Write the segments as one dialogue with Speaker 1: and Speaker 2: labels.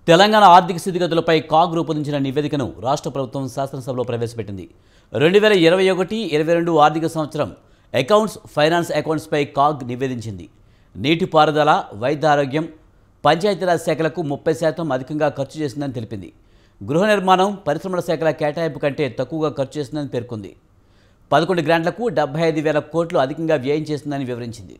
Speaker 1: తెలంగాణ ఆర్థిక స్థితిగతులపై కాగ్ రూపొందించిన నివేదికను రాష్ట్ర ప్రభుత్వం శాసనసభలో ప్రవేశపెట్టింది రెండు వేల ఇరవై ఒకటి ఇరవై రెండు ఆర్థిక సంవత్సరం అకౌంట్స్ ఫైనాన్స్ అకౌంట్స్పై కాగ్ నివేదించింది నీటిపారుదల వైద్య ఆరోగ్యం పంచాయతీరాజ్ శాఖలకు ముప్పై శాతం అధికంగా ఖర్చు చేసిందని తెలిపింది గృహ నిర్మాణం పరిశ్రమల శాఖల కేటాయింపు కంటే తక్కువగా ఖర్చు చేసిందని పేర్కొంది పదకొండు గ్రాంట్లకు డెబ్బై ఐదు వేల కోట్లు అధికంగా వ్యయం చేసిందని వివరించింది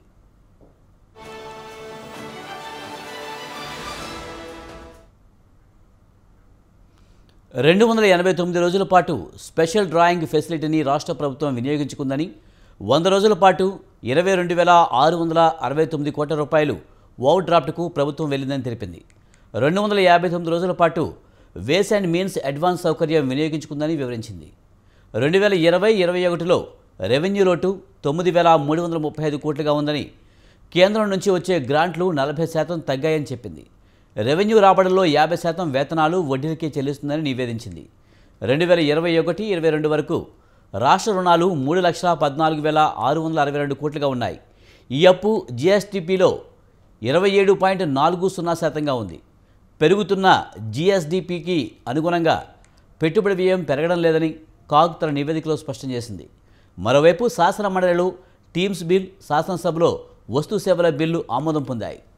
Speaker 1: రెండు వందల ఎనభై తొమ్మిది రోజుల పాటు స్పెషల్ డ్రాయింగ్ ఫెసిలిటీని రాష్ట్ర ప్రభుత్వం వినియోగించుకుందని వంద రోజుల పాటు ఇరవై రెండు వేల ఆరు వందల అరవై తొమ్మిది కోట్ల రూపాయలు ఓవర్ డ్రాఫ్ట్కు ప్రభుత్వం వెళ్ళిందని తెలిపింది రెండు వందల యాభై తొమ్మిది రోజుల పాటు వేస్ అండ్ మీన్స్ అడ్వాన్స్ సౌకర్యం వినియోగించుకుందని వివరించింది రెండు వేల ఇరవై ఇరవై ఒకటిలో రెవెన్యూ లోటు తొమ్మిది వేల మూడు వందల ముప్పై ఐదు కోట్లుగా ఉందని కేంద్రం నుంచి వచ్చే గ్రాంట్లు నలభై శాతం తగ్గాయని చెప్పింది రెవెన్యూ రాబడుల్లో యాభై శాతం వేతనాలు వడ్డీలకే చెల్లిస్తుందని నివేదించింది రెండు వేల ఇరవై ఒకటి ఇరవై రెండు వరకు రాష్ట్ర రుణాలు మూడు లక్షల పద్నాలుగు వేల ఆరు వందల అరవై రెండు కోట్లుగా ఉన్నాయి ఈ అప్పు జిఎస్టిపిలో ఇరవై ఏడు పాయింట్ నాలుగు సున్నా శాతంగా ఉంది పెరుగుతున్న జిఎస్డిపికి అనుగుణంగా పెట్టుబడి వ్యయం పెరగడం లేదని కాగ్ తన నివేదికలో స్పష్టం చేసింది మరోవైపు శాసన మండలిలో టీమ్స్ బిల్ శాసనసభలో వస్తు సేవల బిల్లు ఆమోదం పొందాయి